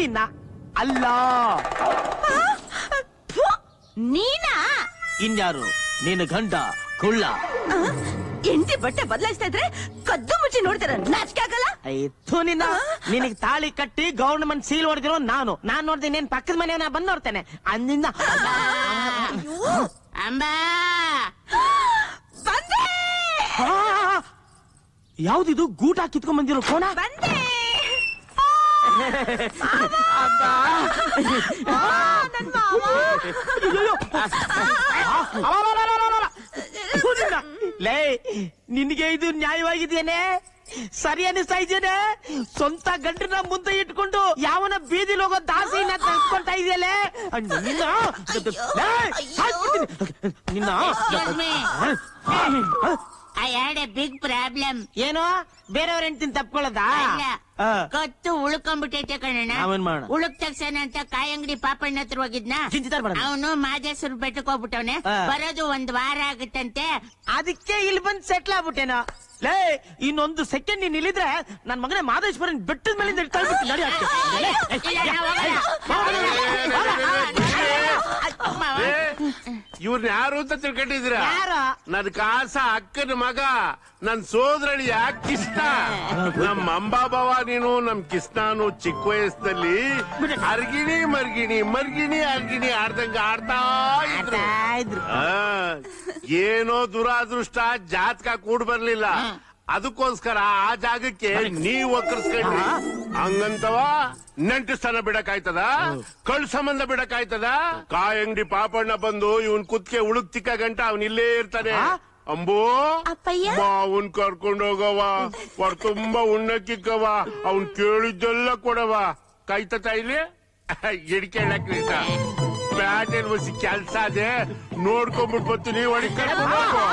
ನಿನ್ನ ಅಲ್ಲ ಥು, ನೀನಾ ಇನ್ಯಾರು ನೀನು ಗಂಡ ಕುಳ್ಳ ಆ? ಹೆಂಡ್ತಿ ಬಟ್ಟೆ ಬದಲಾಯಿಸ್ತಾ ಇದ್ರೆ ಕದ್ದು ಮುಚ್ಚಿ ನೋಡ್ತಾರ ನಾಚಿಕೆ ಆಗಲ್ಲ ಆಯ್ತು ನಿನ್ನ ನಿನಗ್ ತಾಳಿ ಕಟ್ಟಿ ಗೌರ್ಮೆಂಟ್ ಸೀಲ್ ಹೊಡೆದಿರೋ ನಾನು ನಾನ್ ನೋಡ್ದೆ ನೀನ್ ಪಕ್ಕದ ಮನೆಯವನ ಬಂದ್ ನೋಡ್ತೇನೆ ಅಂದಿಂದ ಅಂಬಾ ಬಂದೆ ಆ, ಯಾವ್ದಿದು ಗೂಟ ಕಿತ್ಕೊಂಡ್ ಬಂದಿರೋ ಕೋಣ ಬಂದೆ ಅಬ್ಬಾ. ನನ್ ಮಾವ ಅಯ್ಯಯ್ಯೋ. ಆ, ಅಲಲಲಲಲಲ. ಥು ನಿನ್ನ. ಲೇ ನಿನಗೆ ಇದು ನ್ಯಾಯವಾಗಿದೆಯೇನೆ ಸರಿ ಅನಿಸ್ತಾ ಇದೆಯೇನೆ ಸ್ವಂತ ಗಂಡನ ಮುಂದೆ ಇಟ್ಕೊಂಡು ಯಾವನ ಬೀದಿಲ್ ಹೋಗೋ ದಾಸಿನ ತಳ್ಕೊಂತಾ ಇದೆಯಲ್ಲೇ ನಿನ್ನ ಲೇ, ಸಾಯ್ಬಿಡ್ತೀನಿ. ನಿನ್ನ Excuse me. I had a big problem ಏನು ಬೇರೆಯವ್ರ ಹೆಂಡ್ತಿನ ತಪ್ಕೊಳ್ಳೋದಾ ಅಲ್ಲ ಆ. ಕತ್ತು ಉಳ್ಕೊಂಡ್ಬಿಟ್ಟೈತೆ ಕಣಣ್ಣ ನಾವೇನ್ ಮಾಡೋಣ? ಉಳುಕ್ ತಗ್ಸಣ ಅಂತ ಕಾಯಂಗಡಿ ಪಾಪಣ್ಣ ಹತ್ರ ಹೋಗಿದ್ನ ಜಿಂಜಿತಾರ್ ಬೇಡ. ಅವನು ಮಾದೇಶ್ವರ ಬೆಟ್ಟಕ್ಕೆ ಹೋಗ್ಬಿಟ್ಟವನೆ ಆ. ಬರೋದು ಒಂದ್ ವಾರ ಆಗುತ್ತಂತೆ ಅದಕ್ಕೆ ಇಲ್ಲಿ ಬಂದ್ ಸೆಟ್ಲ್ ಆಗ್ಬಿಟ್ಟೇನೋ ಲೇ ಇನ್ನೊಂದು ಸೆಕೆಂಡ್ ನೀನ್ ಇಲ್ಲಿದ್ರೆ ನನ್ ಮಗನೇ ಮಾದೇಶ್ವರನ್ ಬೆಟ್ಟದ ಮೇಲಿಂದ ತಳ್ಬಿಟ್ಟು ನಡಿ ಆಚೆ. ಲೇ, ಏ, ಇಲ್ಲ, ನಾವು ಹೋಗಲ್ಲ. ಮಾವ. ಇವ್ರನ್ನ ಯಾರು ಅಂತ ತಿಳ್ಕೊಂಡಿದ್ದೀರಾ ಯಾರು? ನನ್ ಕಾಸ ಅಕ್ಕನ ಮಗ ನನ್ ಸೋದರಳಿಯ ಕೃಷ್ಣ ನಮ್ ಅಂಬಾಬವ ನೀನು ನಮ್ ಕೃಷ್ಣನು ಚಿಕ್ಕ ವಯಸ್ಸಲ್ಲಿ ಅರ್ಗಿಣಿ ಮರ್ಗಿಣಿ ಮರ್ಗಿಣಿ ಅರ್ಗಿಣಿ ಆಡ್ದಂಗ ಆಡ್ತಾ ಇದ್ರು ಆಡ್ತಾ ಇದ್ರು. ಆ, ಏನೋ ದುರಾದೃಷ್ಟ ಜಾತಕ ಕೂಡ್ ಬರ್ಲಿಲ್ಲ ಅದಕ್ಕೋಸ್ಕರ ಆ ಜಾಗಕ್ಕೆ ನೀವ್ ಒಕ್ಕರ್ಸ್ಕೊಂಡ್ರಿ ಹಂಗಂತವ ನೆಂಟು ಸ್ಥಾನ ಬಿಡಕ್ಕಾಯ್ತದ ಕಳ್ ಸಂಬಂಧ ಬಿಡಕ್ಕಾಯ್ತದ ಕಾಯಂಗಡಿ ಪಾಪಣ್ಣ ಬಂದು ಇವನ್ ಕುತ್ಕೆ ಉಳುಕ್ ತಿಕ್ಕ ಗಂಟ ಅವನ್ ಇಲ್ಲೇ ಇರ್ತಾನೆ ಅಂಬೋ ಅಪ್ಪಯ್ಯ? ಮಾವನ್ ಕರ್ಕೊಂಡ್ ಹೋಗವ ಹೊರ ತುಂಬಾ ಉಣ್ಣಕ್ಕಿಕ್ಕವ ಅವ್ನ್ ಕೇಳಿದ್ದೆಲ್ಲ ಕೊಡವ ಕಾಯ್ತ ಇಲ್ಲಿ ಹಿಡ್ಕೆಳಕ್ ಬ್ಯಾಟೆಲ್ ಬಸಿ ಕೆಲ್ಸ ಅದೇ ನೋಡ್ಕೊಂಡ್ಬಿಟ್ ಬರ್ತೀನಿ ಒಳಗ್ ಕರ್ಕೊಂಡ್ ಹೋಗು.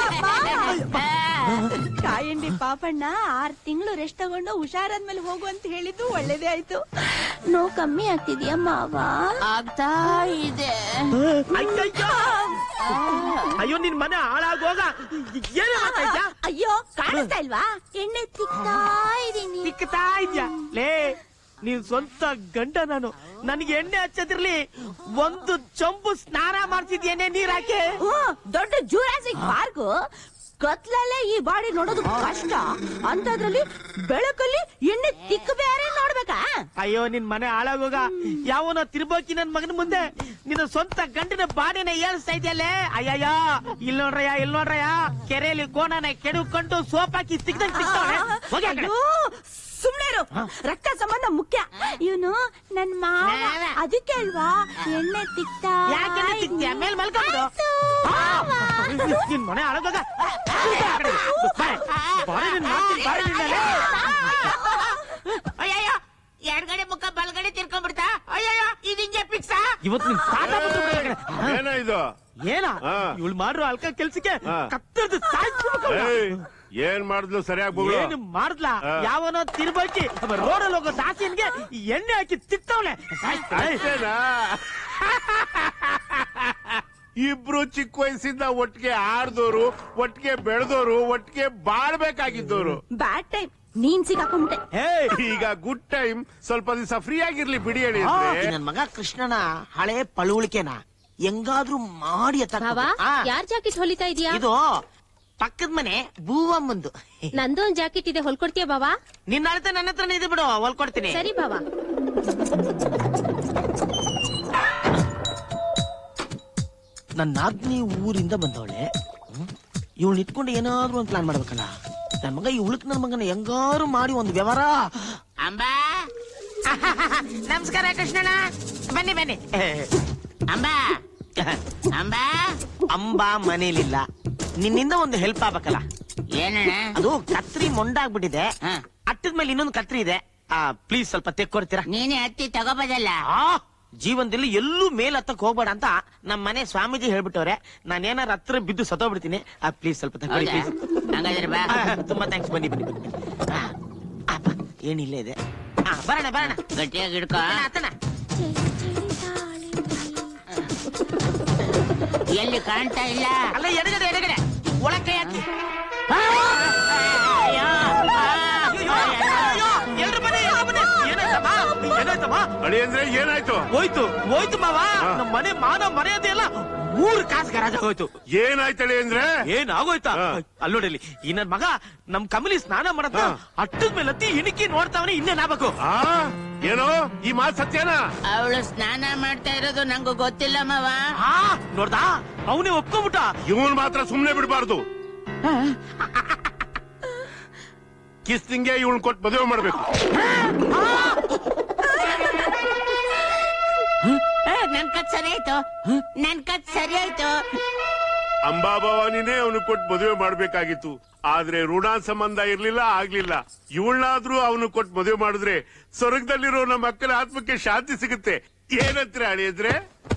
ಕಾಯಂಡಿ ಪಾಪಣ್ಣ ಆರ್ ತಿಂಗಳು ರೆಸ್ಟ್ ತಗೊಂಡು ಹುಷಾರಾದ್ಮೇಲೆ ಹೋಗು ಅಂತ ಹೇಳಿದ್ದು ಒಳ್ಳೇದೇ ಆಯ್ತು ನೋವು ಕಮ್ಮಿ ಆಗ್ತಿದ್ಯಾ ಮಾವ ಆಗ್ತಾ ಇದೆ ಅಯ್ಯಯ್ಯೋ. ಅಯ್ಯೋ ನಿನ್ ಮನೆ ಹಾಳಾಗೋಗ ಏನು ಮಾತಾಯ್ತಾ ಅಯ್ಯೋ ಕಾಣಿಸ್ತಾ ಇಲ್ವಾ ಎಣ್ಣೆ ತಿಕ್ತಾ ಇದೀನಿ ತಿಕ್ತಾ ಇದ್ಯಾ ಲೇ ನೀನ್ ಸ್ವಂತ ಗಂಡ ನಾನು ನನಗೆ ಎಣ್ಣೆ ಹಚ್ಚದಿರ್ಲಿ ಒಂದು ಚಂಬು ಸ್ನಾನ ಮಾಡ್ತಿದ್ಯೇನೆ ನೀರ್ ಹಾಕಿ ಹ್ಮ್, ದೊಡ್ಡ ಜೂರಾಸಿಕ್ ಪಾರ್ಕ್ ಕತ್ಲಲ್ಲೇ ಈ ಬಾಡಿ ನೋಡೋದು ಕಷ್ಟ ಅಂತದ್ರಲ್ಲಿ ಬೆಳಕಲ್ಲಿ ಎಣ್ಣೆ ತಿಕ್ಕ ಬೇರೆ ನೋಡ್ಬೇಕಾ ಅಯ್ಯೋ ನಿನ್ ಮನೆ ಹಾಳಾಗೋಗ ಯಾವನ ತಿರ್ಬೋಕಿ ನನ್ ಮಗನ ಮುಂದೆ ನಿನ್ನ ಸ್ವಂತ ಗಂಡಿನ ಬಾಡಿನ ಏಳಿಸ್ತಾ ಇದೆಯಲ್ಲೇ ಅಯ್ಯಯ್ಯ ಇಲ್ ನೋಡ್ರಯ್ಯ ಇಲ್ ನೋಡ್ರಯ್ಯ ಕೆರೆಯಲ್ಲಿ ಕೋಣನ ಕೆಡುಕೊಂಡು ಸೋಪ್ ಹಾಕಿ ತಿಕ್ದಂಗ್ ತಿಕ್ತಾವಳೆ ಹೋಗಿ ಆ ಕಡೆ. ಅಯ್ಯೋ, ಸುಮ್ನೆ ಇರು ರಕ್ತ ಸಂಬಂಧ ಮುಖ್ಯ ಇವನು ನನ್ ಮಾವ ಮಾವ. ಅದಕ್ಕೆ ಅಲ್ವಾ ಎಣ್ಣೆ ತಿಕ್ತಾ ಯಾಕೆ ಎಣ್ಣೆ ತಿಕ್ತೀಯ? ಮೇಲ್ ಮಲ್ಕೊಂಡ್ಬಿಡು. ಆಯ್ತು, ಆ! ಮಾವ. ನಿನ್ ಮನೆ ಹಾಳಾಗೋಗ ತಿರ್ಗಾ ಆ ಕಡೆ. ಬಾರೆ. ಬಾರೆ ನಿನ್ ಮಾತಿನ್ ಬಾರೆ ನಿನ್ನಲ್ಲೇ. ಅಯ್ಯಯ್ಯೋ ಎಡ್ಗಡೆ ಮುಖ ಬಲ್ಗಡೆ ತಿರ್ಕೊಂಡ್ಬಿಡ್ತಾ ಅಯ್ಯಯ್ಯೋ ಇದು ಹಿಂಗೆ ಫಿಕ್ಸಾ ಇವತ್ತು ನಿನ್ ತಾತ ಬಿಟ್ಟು ಬಿಡು ಆ ಕಡೆ. ಏನೋ ಇದು ಏನ ಹಾ. ಇವಳು ಮಾಡ್ರು ಅಲ್ಕ ಕೆಲ್ಸಕ್ಕೆ ಹಾ. ಕತ್ತರ್ದು ಸಾಯ್ಸ್ಬಿಡ್ಬೇಕು ಅವ್ನ. ಏಯ್, ಏನ್ ಮಾಡಿದ್ಲು ಸರಿಯಾಗಿ ಬಗಳು ಏನು ಮಾಡಿದ್ಲ ಹಾ. ಯಾವನೋ ತಿರ್ಬಾಕಿ ರೋಡಲ್ಲಿ ಹೋಗೋ ದಾಸಿಯನ್ಗೆ ಎಣ್ಣೆ ಹಾಕಿ ತಿಕ್ತವಳೆ ಅಷ್ಟೇನಾ ಇಬ್ರು ಚಿಕ್ಕ ವಯಸ್ಸಿಂದ ಒಟ್ಟಿಗೆ ಆಡ್ದೋರು ಒಟ್ಟಿಗೆ ಬೆಳೆದೋರು ಒಟ್ಟಿಗೆ ಬಾಳ್ಬೇಕಾಗಿದ್ದೋರು ಬ್ಯಾಡ್ ಟೈಮ್ ನೀನ್ ಸಿಗಾಕೊಂಬಿಟ್ಟೆ ಈಗ ಗುಡ್ ಟೈಮ್ ಸ್ವಲ್ಪ ದಿವಸ ಫ್ರೀ ಆಗಿರ್ಲಿ ಬಿಡಿ ಹೇಳಿ ಅಂದ್ರೆ. ನನ್ ಮಗ ಕೃಷ್ಣನ ಹಳೆ ಪಳುವಳಿಕೆನ ಹೆಂಗಾದ್ರೂ ಮಾಡಿ ಎತ್ತಾಕ್ ಭಾವ ಹೋಗ್ಬೇಕು. ಆ, ಯಾರ್ ಜಾಕೆಟ್ ಹೊಲಿತಾ ಇದೀಯಾ ಇದು ಪಕ್ಕದ ಮನೆ ಭೂವಮ್ಮಂದು ನಂದು ಒಂದ್ ಜಾಕೆಟ್ ಇದೆ ಹೊಲ್ಕೊಡ್ತೀಯ ಬಾವಾ ನಿನ್ನ ಅಳತೆ ನನ್ನ ಹತ್ರನೇ ಇದೆ ಬಿಡು ಹೊಲ್ಕೊಡ್ತೀನಿ ಸರಿ ಬಾವಾ ನನ್ನ ನಾದ್ನಿ ಊರಿಂದ ಬಂದವಳೆ ಇವಳು ಇಟ್ಕೊಂಡು ಏನಾದ್ರೂ ಒಂದು ಪ್ಲಾನ್ ಮಾಡ್ಬೇಕಲ್ಲ ನನ್ ಮಗ ಈ ಉಳುಕ್ ನನ್ ಮಗನ ಹೆಂಗಾರು ಮಾಡಿ ಒಂದು ವ್ಯವಹಾರ ಅಂಬಾ ನಮಸ್ಕಾರ ಕೃಷ್ಣಣ್ಣ ಬನ್ನಿ ಬನ್ನಿ ಅಂಬಾ ಅಂಬಾ ಅಂಬಾ ಮನೇಲಿಲ್ಲ ನಿನ್ನಿಂದ ಒಂದು ಹೆಲ್ಪ್ ಆಗ್ಬೇಕಲ್ಲ ಏನಣ್ಣ ಅದು ಕತ್ರಿ ಮೊಂಡಾಗ್ಬಿಟ್ಟಿದೆ ಹಾ. ಅಟ್ಟದ ಮೇಲೆ ಇನ್ನೊಂದು ಕತ್ರಿ ಇದೆ ಆ ಪ್ಲೀಸ್ ಸ್ವಲ್ಪ ತೆಕ್ಕೊಡ್ತೀರಾ ನೀನೇ ಹತ್ತಿ ತಗೋಬೋದಲ್ಲ ಆ ಜೀವನದಲ್ಲಿ ಎಲ್ಲೂ ಮೇಲ್ ಹತ್ತಕ್ ಹೋಗ್ಬೇಡ ಅಂತ ನಮ್ಮ ಮನೆ ಸ್ವಾಮೀಜಿ ಹೇಳ್ಬಿಟ್ಟವ್ರೆ ನಾನೇನಾರ ಹತ್ರ ಬಿದ್ದು ಸತ್ತೋಗ್ಬಿಡ್ತೀನಿ ಆ ಪ್ಲೀಸ್ ಸ್ವಲ್ಪ ತಗೊಳ್ಳಿ ಹೌದಾ ಪ್ಲೀಸ್ ಹಂಗಾದ್ರೆ ಬಾ ತುಂಬಾ ಥ್ಯಾಂಕ್ಸ್ ಬನ್ನಿ ಬನ್ನಿ ಬನ್ನಿ ಆ, ಅಪ್ಪ ಏನಿಲ್ಲ ಇದೆ ಆ, ಬರೋಣ ಬರೋಣ ಗಟ್ಟಿಯಾಗಿ ಹಿಡ್ಕೊ ಆತನ ಎಲ್ಲಿ ಕಾಣ್ತಾ ಇಲ್ಲ ಅಲ್ಲ ಎಡಗಡೆ ಎಡಗಡೆ ಒಳಗ್ ಕೈ ಹಾಕಿ ಅಯ್ಯೋ, ಆ, ಅಯ್ಯೋ, ಅಯ್ಯೋ, ಎಲ್ರು ಬನ್ನಿ, ಎಲ್ರು ಬನ್ನಿ. ಏನಾಯ್ತಮ್ಮ? ಏನಾಯ್ತಮ್ಮ? ಅಳಿ ಅಂದ್ರೆ ಏನಾಯ್ತು ಹೋಯ್ತು ಹೋಯ್ತು ಮಾವ ನಮ್ ಮನೆ ಮಾನ ಮರ್ಯಾದೆ ಎಲ್ಲ ಮೂರ್ ಕಾಸು ಗರಾಜ್ ಆಗೋಯ್ತು ಏನಾಯ್ತಳಿ ಅಂದ್ರೆ ಏನ್ ಆಗೋಯ್ತಾ ಹಾ. ಅಲ್ಲೋಡಲಿ ಈ ನನ್ ಮಗ ನಮ್ ಕಮಲಿ ಸ್ನಾನ ಮಾಡತ್ತ ಹಾ. ಅಟ್ಟದ ಮೇಲೆ ಹತ್ತಿ ಇಣಕಿ ನೋಡ್ತಾವನೆ ಇನ್ನೇನ್ ಆಗ್ಬೇಕು ಆ ಏನೋ ಈ ಮಾತ್ ಸತ್ಯನಾ ಅವಳು ಸ್ನಾನ ಮಾಡ್ತಾ ಇರೋದು ನಂಗೂ ಗೊತ್ತಿಲ್ಲ ಮಾವ ಆ ನೋಡ್ದಾ ಅವನೇ ಒಪ್ಕೊಂಬಿಟ್ಟ ಇವನ್ ಮಾತ್ರ ಸುಮ್ನೆ ಬಿಡಬಾರ್ದು ಕಿಸ್ತಿಂಗೆ ಇವನ್ ಕೊಟ್ಟು ಮದುವೆ ಮಾಡ್ಬೇಕು ಏ, ನನ್ ಕತ್ ಸರಿ ಆಯ್ತು ನನ್ ಕತ್ ಸರಿ ಆಯ್ತು ಅಂಬಾಭವಾನಿನೇ ಅವನು ಕೊಟ್ಟು ಮದುವೆ ಮಾಡ್ಬೇಕಾಗಿತ್ತು ಆದ್ರೆ ಋಣ ಸಂಬಂಧ ಇರ್ಲಿಲ್ಲ ಆಗ್ಲಿಲ್ಲ ಇವಳಾದ್ರೂ ಅವನು ಕೊಟ್ಟು ಮದುವೆ ಮಾಡಿದ್ರೆ ಸ್ವರ್ಗದಲ್ಲಿರೋ ನಮ್ಮ ಮಕ್ಕಳ ಆತ್ಮಕ್ಕೆ ಶಾಂತಿ ಸಿಗುತ್ತೆ ಏನಂತೀರ ಅಳಿಯದ್ರೆ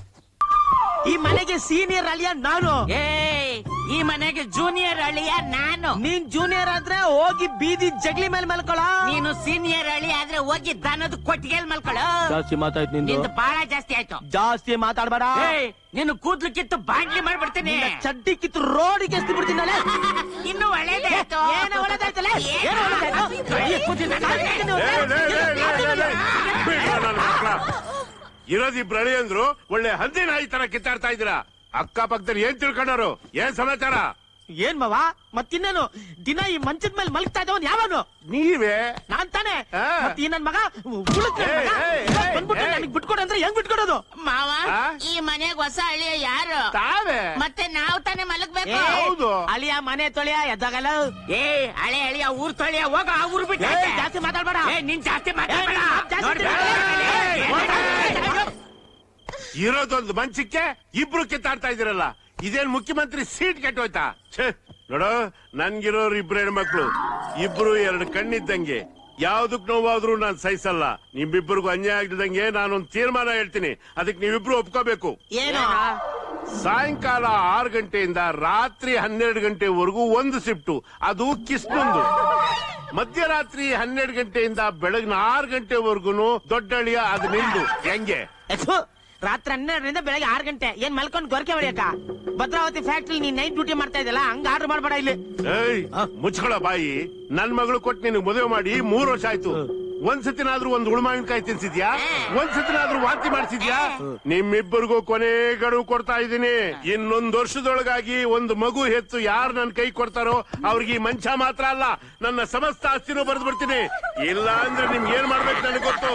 ಈ ಮನೆಗೆ ಸೀನಿಯರ್ ಅಳಿಯ ನಾನು ಏ ಈ ಮನೆಗೆ ಜೂನಿಯರ್ ಅಳಿಯ ನಾನು ನೀನ್ ಜೂನಿಯರ್ ಆದ್ರೆ ಹೋಗಿ ಬೀದಿ ಜಗ್ಲಿ ಮೇಲೆ ಮಲ್ಕೊಳ ನೀನು ಸೀನಿಯರ್ ಅಳಿ ಆದ್ರೆ ಹೋಗಿ ದನದ ಕೊಟ್ಟಿಗೆಲ್ ಮಲ್ಕೊಳ್ಳೋ ಜಾಸ್ತಿ ಮಾತಾಯ್ತು ನಿಂದು ಬಹಳ ಜಾಸ್ತಿ ಆಯ್ತು ಜಾಸ್ತಿ ಮಾತಾಡ್ಬೇಡ ಏಯ್ ನೀನು ಕೂದ್ಲು ಕಿತ್ತು ಬಾಂಡ್ಲಿ ಮಾಡ್ಬಿಡ್ತೀನಿ ನಿನ್ನ ಚಡ್ಡಿ ಕಿತ್ತು ರೋಡಿಗೆ ಎಸ್ತಿ ಬಿಡ್ತೀನಲ್ಲ ಇನ್ನು ಒಳ್ಳೇದೇ ಆಯ್ತು ಏನು ಒಳ್ಳೇದಾಯ್ತಲ್ಲ? ಏನು ಒಳ್ಳೇದಾಯ್ತು? ಕೈ ಕೂದಲು ನನ್ನ ಲೇ, ಲೇ, ಲೇ, ಲೇ, ಲೇ, ಲೇ. ಬಿಡ್ರ ನನ್ನ ಮಕ್ಳ. ಇರೋದಿಬ್ರು ಅಳಿಯಂದ್ರು ಒಳ್ಳೆ ಹಂದಿ ನಾಯಿ ತರ ಕಿತ್ತಾಡ್ತಾ ಇದ್ದೀರಾ ಅಕ್ಕ ಪಕ್ಕದಲ್ಲಿ ಏನ್ ತಿಳ್ಕೊಂಡಾರು ಏನ್ ಸಮಾಚಾರ ಏನ್ ಮಾವ ಮತ್ತಿನ್ನೇನು ದಿನ ಈ ಮಂಚದ ಮೇಲೆ ಮಲ್ಗ್ತಾ ಇದ್ದವನ್ ಯಾವನು ನೀವೇ ನಾನ್ ತಾನೇ ಆ. ಮತ್ತ್ ಈ ನನ್ ಮಗ ಉಳುಕ್ ನನ್ ಮಗ. ಏಯ್, ಏಯ್, ಇವತ್ತ್ ಏಯ್, ಬಂದ್ಬಿಟ್ಟು ಏಯ್. ನನಗ್ ಬಿಟ್ಕೊಡು ಅಂದ್ರೆ ಹೆಂಗ್ ಬಿಟ್ಕೊಡೋದು ಮಾವ ಆ? ಈ ಮನೆಗ್ ಹೊಸ ಅಳಿಯ ಯಾರು ತಾವೇ ಮತ್ತೆ ನಾವು ತಾನೇ ಮಲಗ್ಬೇಕು ಏ, ಹೌದು. ಅಳಿಯ ಮನೆ ತೊಳೆಯ ಎದ್ದಾಗಲ್ಲ ಏ ಹಳೆ ಅಳಿಯ ಊರ್ ತೊಳಿಯ ಹೋಗ ಆ ಊರ್ ಬಿಟ್ಟು ಏ, ಜಾಸ್ತಿ ಮಾತಾಡ್ಬೇಡ ಏ ನೀನ್ ಜಾಸ್ತಿ ಮಾತಾಡ್ಬೇಡ ಏ, ನೀನ್ ಜಾಸ್ತಿ ನೋಡ್ಬೇಡ. ಮಾತಾಡ್ಬೇಡ. ಏ, ಏ, ಏ, ಏ, ಇರೋದೊಂದು ಮಂಚಕ್ಕೆ ಇಬ್ರು ಕಿತ್ತಾಡ್ತಾ ಇದೀರಲ್ಲ ಇದೇನ್ ಮುಖ್ಯಮಂತ್ರಿ ಸೀಟ್ ಕೆಟ್ಟೋಯ್ತಾ ಛೇ ನೋಡು ನನ್ಗಿರೋರು ಇಬ್ರು ಹೆಣ್ಮಕ್ಳು ಇಬ್ರು ಎರಡು ಕಣ್ಣಿದ್ದಂಗೆ ಯಾವ್ದಕ್ ನೋವಾದ್ರೂ ನಾನ್ ಸಹಿಸಲ್ಲ ನಿಮ್ಮಿಬ್ಬರಿಗೂ ಅನ್ಯಾಯ ಆಗದಂಗೆ ನಾನೊಂದ್ ತೀರ್ಮಾನ ಹೇಳ್ತೀನಿ ಅದಕ್ಕೆ ನೀವಿಬ್ರು ಒಪ್ಕೋಬೇಕು ಏನು ಸಾಯಂಕಾಲ ಆರು ಗಂಟೆಯಿಂದ ರಾತ್ರಿ ಹನ್ನೆರಡು ಗಂಟೆವರೆಗೂ ಒಂದು ಶಿಫ್ಟು ಅದು ಕಿಸ್ನೊಂದು ಮಧ್ಯರಾತ್ರಿ ಹನ್ನೆರಡು ಗಂಟೆಯಿಂದ ಬೆಳಗಿನ ಆರು ಗಂಟೆವರೆಗೂ ದೊಡ್ಡಳಿಯ ಅದು ನಿಂದು ಹೆಂಗೆ ಥು, ರಾತ್ರಿ ಹನ್ನೆರಡರಿಂದ ಬೆಳಗ್ಗೆ ಆರು ಗಂಟೆ ಏನ್ ಮಲ್ಕೊಂಡ್ ಗೊರಕೆ ಹೊಡಿಯಕ ಭದ್ರಾವತಿ ಫ್ಯಾಕ್ಟ್ರಿ ನೀನ್ ನೈಟ್ ಡ್ಯೂಟಿ ಮಾಡ್ತಾ ಇದೆಯಲ್ಲ ಹಂಗ ಆರ್ಡರ್ ಮಾಡ್ಬೇಡ ಇಲ್ಲಿ ಏಯ್ ಮುಚ್ಕೊಳ ಬಾಯಿ ನನ್ ಮಗಳು ಕೊಟ್ಟು ನಿನಗೆ ಮದುವೆ ಮಾಡಿ ಮೂರ್ ವರ್ಷ ಆಯ್ತು ಒಂದ್ಸತಿನಾದ್ರೂ ಒಂದ್ ಉಳ್ಮಾವಿನಕಾಯಿ ತಿನ್ಸಿದ್ಯಾ ಒಂದ್ಸತಿನಾದ್ರೂ ವಾಂತಿ ಮಾಡಿಸಿದ್ಯಾ ನಿಮ್ಮಿಬ್ಬರಿಗೂ ಕೊನೆ ಗಡುವು ಕೊಡ್ತಾ ಇದ್ದೀನಿ ಇನ್ನೊಂದ್ ವರ್ಷದೊಳಗಾಗಿ ಒಂದು ಮಗು ಹೆತ್ತು ಯಾರು ನನ್ ಕೈ ಕೊಡ್ತಾರೋ ಅವ್ರಿಗೆ ಈ ಮಂಚ ಮಾತ್ರ ಅಲ್ಲ ನನ್ನ ಸಮಸ್ತ ಆಸ್ತಿನೂ ಬರೆದು ಬಿಡ್ತೀನಿ ಇಲ್ಲ ಅಂದ್ರೆ ನಿಮ್ಗೆ ಏನ್ ಮಾಡ್ಬೇಕು ನನಗೆ ಗೊತ್ತು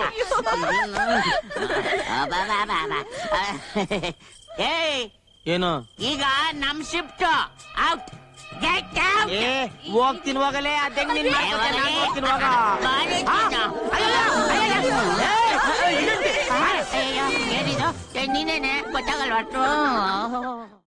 ಆ, ಬಾ, ಬಾ, ಬಾ, ಬಾ. ಆ, ಏಯ್ ಏನು ಈಗ ನಮ್ ಶಿಫ್ಟ್ ಔಟ್ ಗೆಟ್ ಔಟ್ ಏ ಹೋಗ್ತೀನಿ ಹೋಗಲೇ ಅದಂಗ್ ನಿನ್ ಮಾಡ್ಕೊತೆ, ನಾನ್ ಹೋಗ್ತೀನಿ ಹೋಗ ಬಾರಿ ಆ, ಚಿನ್ನ. ಅಯ್ಯಯ್ಯೋ, ಅಯ್ಯಯ್ಯೋ. ಏ, ಇದಂತೆ. ಅಯ್ಯೋ ಏನಿದು ಏ, ನೀನೇನೆ ಗೊತ್ತಾಗಲ್ವಾ